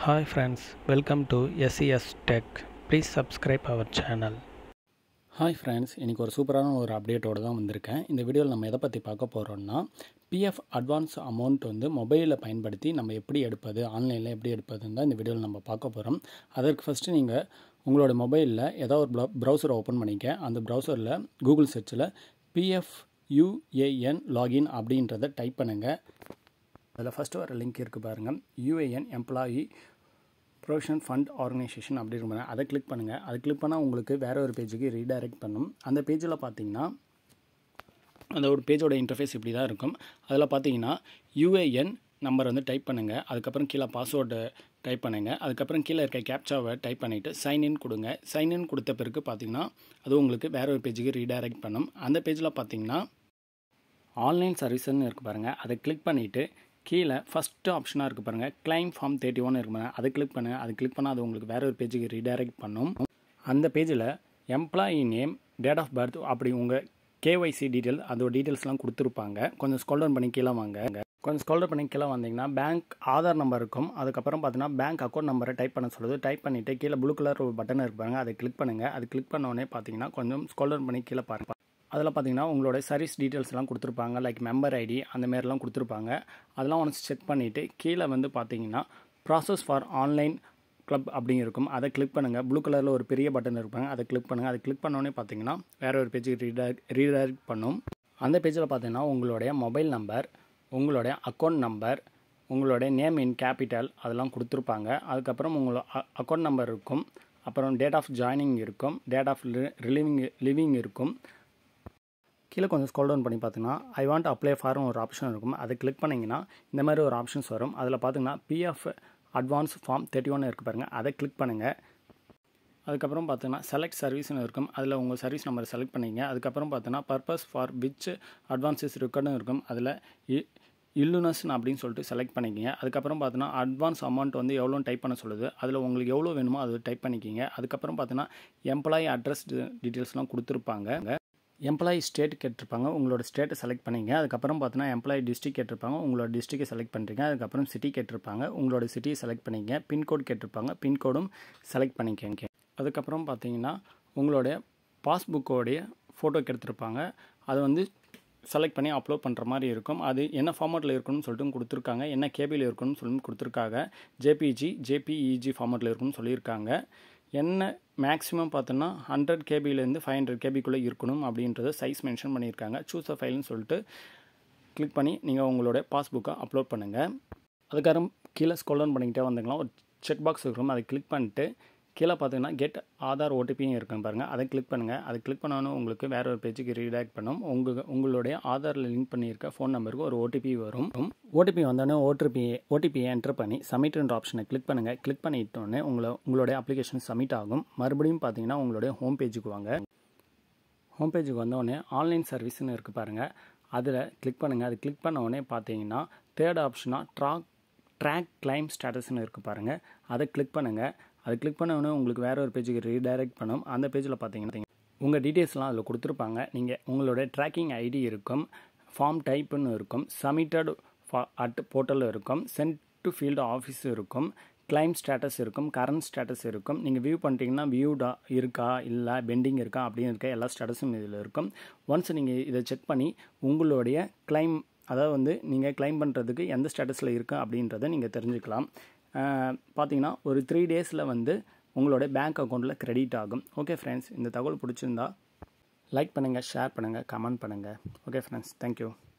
Hi friends, welcome to SES Tech. Please subscribe our channel. Hi friends இன்றைக்கி ஒரு சூப்பரான ஒரு அப்டேட்டோடு தான் வந்திருக்கேன் இந்த வீடியோவில் நம்ம எதை பற்றி பார்க்க போகிறோம்னா பிஎஃப் அட்வான்ஸ் அமௌண்ட் வந்து மொபைலில் பயன்படுத்தி நம்ம எப்படி எடுப்பது ஆன்லைனில் எப்படி எடுப்பதுன்னு தான் இந்த வீடியோவில் நம்ம பார்க்க போகிறோம் அதற்கு ஃபஸ்ட்டு நீங்கள் உங்களோட மொபைலில் ஏதாவது ஒரு ப்ரௌசரை ஓப்பன் பண்ணிக்க அந்த ப்ரௌசரில் கூகுள் சர்ச்சில் பிஎஃப் யூஏஎன் லாகின் அப்படின்றத டைப் பண்ணுங்கள் அதில் ஃபஸ்ட்டு வர லிங்க் இருக்குது பாருங்கள் UAN employee provision fund organisation அப்படின்னு அதை கிளிக் பண்ணுங்கள் அதை கிளிக் பண்ணால் உங்களுக்கு வேற ஒரு பேஜுக்கு ரீடைரக்ட் பண்ணும் அந்த பேஜில் பார்த்தீங்கன்னா அந்த ஒரு பேஜோட இன்டர்ஃபேஸ் இப்படி தான் இருக்கும் அதில் பார்த்தீங்கன்னா யூஏஎன் நம்பர் வந்து டைப் பண்ணுங்கள் அதுக்கப்புறம் கீழே பாஸ்வேர்டு டைப் பண்ணுங்கள் அதுக்கப்புறம் கீழே இருக்க கேப்சாவை டைப் பண்ணிவிட்டு சைன்இன் கொடுங்க சைன்இன் கொடுத்த பிறகு பார்த்தீங்கன்னா அது உங்களுக்கு வேற ஒரு பேஜுக்கு ரீடைரக்ட் பண்ணும் அந்த பேஜில் பார்த்தீங்கன்னா ஆன்லைன் சர்வீஸ்ன்னு இருக்குது பாருங்கள் அதை கிளிக் பண்ணிவிட்டு கீழே ஃபஸ்ட்டு ஆப்ஷனாக இருக்குது பாருங்கள் கிளைம் ஃபார்ம் தேர்ட்டி ஒன் இருக்கு பாருங்கள் அதை கிளிக் பண்ணுங்கள் அது கிளிக் பண்ணால் அது உங்களுக்கு வேற ஒரு பேஜுக்கு ரீடைரக்ட் பண்ணும் அந்த பேஜில் employee name date of birth அப்படி உங்கள் கேஒய்சி டீட்டெயில் அதோட டீட்டெயில்ஸ்லாம் கொடுத்துருப்பாங்க கொஞ்சம் ஸ்கால் டவுன் பண்ணி கீழே வாங்க கொஞ்சம் ஸ்கால் டவுன் பண்ணி கீழே வந்தீங்கன்னா பேங்க் ஆதார் நம்பர் இருக்கும் அதுக்கப்புறம் பார்த்தீங்கன்னா பேங்க் அக்கௌண்ட் நம்பரை டைப் பண்ண சொல்லுது டைப் பண்ணிவிட்டு கீழே ப்ளூ கலர் ஒரு பட்டன் இருப்பாங்க அதை கிளிக் பண்ணுங்கள் அது கிளிக் பண்ணோடனே பார்த்தீங்கன்னா கொஞ்சம் ஸ்கால் டவுன் பண்ணி கீழே பாருங்கள் அதில் பார்த்தீங்கன்னா உங்களோட சர்வீஸ் டீட்டெயில்ஸ்லாம் கொடுத்துருப்பாங்க லைக் மெம்பர் ஐடி அந்த மாரிலாம் கொடுத்துருப்பாங்க அதெல்லாம் ஒன்ஸ் செக் பண்ணிவிட்டு கீழே வந்து பார்த்தீங்கன்னா ப்ராசஸ் ஃபார் ஆன்லைன் கிளப் அப்படிங்க இருக்கும் அதை கிளிக் பண்ணுங்கள் ப்ளூ கலரில் ஒரு பெரிய பட்டன் இருப்பாங்க அதை கிளிக் பண்ணுங்கள் அதை கிளிக் பண்ணோன்னே பார்த்தீங்கன்னா வேற ஒரு பேஜுக்கு ரீடைரக்ட் ரீடைரக்ட் பண்ணும் அந்த பேஜில் பார்த்தீங்கன்னா உங்களுடைய மொபைல் நம்பர் உங்களுடைய அக்கௌண்ட் நம்பர் உங்களுடைய நேம் இன் கேபிட்டல் அதெல்லாம் கொடுத்துருப்பாங்க அதுக்கப்புறம் உங்களோட அக்கௌண்ட் நம்பர் இருக்கும் அப்புறம் டேட் ஆஃப் ஜாயினிங் இருக்கும் டேட் ஆஃப் ரிலிவிங் லிவிங் இருக்கும் கீழே கொஞ்சம் ஸ்கால் டவுன் பண்ணி பார்த்தீங்கன்னா ஐ வாண்ட் அப்ளை ஃபார்ம் ஒரு ஆப்ஷன் இருக்கும் அதை கிளிக் பண்ணிங்கன்னா இந்த மாதிரி ஒரு ஆப்ஷன்ஸ் வரும் அதில் பார்த்தீங்கன்னா PF advance form thirty one இருக்குது பாருங்கள் அதை கிளிக் பண்ணுங்கள் அதுக்கப்புறம் பார்த்தீங்கன்னா செலக்ட் சர்வீஸ்னு இருக்கும் அதில் உங்கள் சர்வீஸ் நம்பரை செலக்ட் பண்ணிங்க அதுக்கப்புறம் பார்த்தீங்கன்னா பர்பஸ் ஃபார் விச் அட்வான்ஸஸ் இருக்குன்னு இருக்கும் அதில் இல்லுனஸ்னு அப்படின்னு சொல்லிட்டு செலக்ட் பண்ணிக்கிங்க அதுக்கப்புறம் பார்த்தீங்கன்னா அட்வான்ஸ் அமௌண்ட் வந்து எவ்வளோன்னு டைப் பண்ண சொல்லுது அதில் உங்களுக்கு எவ்வளோ வேணுமோ அது டைப் பண்ணிக்கிங்க அதுக்கப்புறம் பார்த்தீங்கன்னா எம்ப்ளாயி அட்ரஸ் டீட்டெயில்ஸ்லாம் கொடுத்துருப்பாங்க எம்ப்ளாயி ஸ்டேட் கேட்டிருப்பாங்க உங்களோட ஸ்டேட்டை செலக்ட் பண்ணிங்க அதுக்கப்புறம் பார்த்தீங்கன்னா எம்ப்ளாயி டிஸ்ட்ரிக் கேட்டிருப்பாங்க உங்களோட டிஸ்ட்ரிக்டை செலக்ட் பண்ணுறீங்க அதுக்கப்புறம் சிட்டி கேட்டிருப்பாங்க உங்களோட சிட்டியை செலக்ட் பண்ணிங்க பின்கோட் கேட்டிருப்பாங்க பின்கோடும் செலக்ட் பண்ணிக்கங்க அதுக்கப்புறம் பார்த்தீங்கன்னா உங்களுடைய பாஸ்புக்கோடைய ஃபோட்டோ எடுத்திருப்பாங்க அதை வந்து செலக்ட் பண்ணி அப்லோட் பண்ணுற மாதிரி இருக்கும் அது என்ன ஃபார்மேட்டில் இருக்கணும்னு சொல்லிட்டு கொடுத்துருக்காங்க என்ன கேபியில் இருக்கணும்னு சொல்லி கொடுத்துருக்காங்க ஜேபிஜி ஜேபிஇஜி ஃபார்மேட்டில் இருக்கணும்னு சொல்லியிருக்காங்க என்ன மேக்ஸிமம் பார்த்தோன்னா ஹண்ட்ரட் கேபிலேருந்து ஃபைவ் ஹண்ட்ரட் கேபிக்குள்ளே இருக்கணும் அப்படின்றத சைஸ் மென்ஷன் பண்ணியிருக்காங்க சூஸ் அ ஃபைல்னு சொல்லிட்டு கிளிக் பண்ணி நீங்கள் உங்களோட பாஸ்புக்கை அப்லோட் பண்ணுங்கள் அதுக்கப்புறம் கீழே ஸ்கோல் டவுன் பண்ணிக்கிட்டே வந்தீங்கன்னா ஒரு செக் பாக்ஸ் இருக்கும் அதை கிளிக் பண்ணிட்டு கீழே பார்த்தீங்கன்னா கெட் ஆதார் ஓடிபியும் இருக்குன்னு பாருங்கள் அதை கிளிக் பண்ணுங்கள் அதை கிளிக் பண்ணோன்னு உங்களுக்கு வேற ஒரு பேஜுக்கு ரீடாக்ட் பண்ணும் உங்கள் உங்களுடைய ஆதாரில் லிங்க் பண்ணியிருக்க ஃபோன் நம்பருக்கு ஒரு ஓடிபி வரும் ஓடிபி வந்தோடனே ஓடிபி ஓடிபியை என்டர் பண்ணி சப்மிட்ன்ற ஆப்ஷனை கிளிக் பண்ணுங்கள் கிளிக் பண்ணிட்டோன்னே உங்களை உங்களுடைய அப்ளிகேஷன் சப்மிட் ஆகும் மறுபடியும் பார்த்தீங்கன்னா உங்களுடைய ஹோம் பேஜுக்கு வாங்க ஹோம் பேஜுக்கு வந்தோடனே ஆன்லைன் சர்வீஸ்னு இருக்குது பாருங்கள் அதில் கிளிக் பண்ணுங்கள் அது கிளிக் பண்ண உடனே பார்த்தீங்கன்னா தேர்ட் ஆப்ஷனாக ட்ராக் ட்ராக் கிளைம் ஸ்டேட்டஸ்னு இருக்குது பாருங்கள் அதை கிளிக் பண்ணுங்கள் அதை கிளிக் பண்ண உடனே உங்களுக்கு வேறு ஒரு பேஜுக்கு ரீடைரக்ட் பண்ணும் அந்த பேஜில் பார்த்தீங்கன்னா உங்கள் டீட்டெயில்ஸ்லாம் அதில் கொடுத்துருப்பாங்க நீங்கள் உங்களோட ட்ராக்கிங் ஐடி இருக்கும் ஃபார்ம் டைப்புன்னு இருக்கும் சப்மிட்டட் அட் போர்ட்டல் இருக்கும் சென்ட் டு ஃபீல்டு ஆஃபீஸ் இருக்கும் கிளைம் ஸ்டேட்டஸ் இருக்கும் கரண்ட் ஸ்டேட்டஸ் இருக்கும் நீங்கள் வியூ பண்ணிட்டீங்கன்னா வியூடா இருக்கா இல்லை பெண்டிங் இருக்கா அப்படின்னு இருக்க எல்லா ஸ்டேட்டஸும் இதில் இருக்கும் ஒன்ஸ் நீங்கள் இதை செக் பண்ணி உங்களுடைய கிளைம் அதாவது வந்து நீங்கள் கிளைம் பண்ணுறதுக்கு எந்த ஸ்டேட்டஸில் இருக்கு அப்படின்றத நீங்கள் தெரிஞ்சுக்கலாம் பார்த்தீங்கன்னா ஒரு த்ரீ டேஸில் வந்து உங்களோட பேங்க் அக்கௌண்ட்டில் க்ரெடிட் ஆகும் ஓகே ஃப்ரெண்ட்ஸ் இந்த தகவல் பிடிச்சிருந்தா லைக் பண்ணுங்கள் ஷேர் பண்ணுங்கள் கமெண்ட் பண்ணுங்கள் ஓகே ஃப்ரெண்ட்ஸ் தேங்க்யூ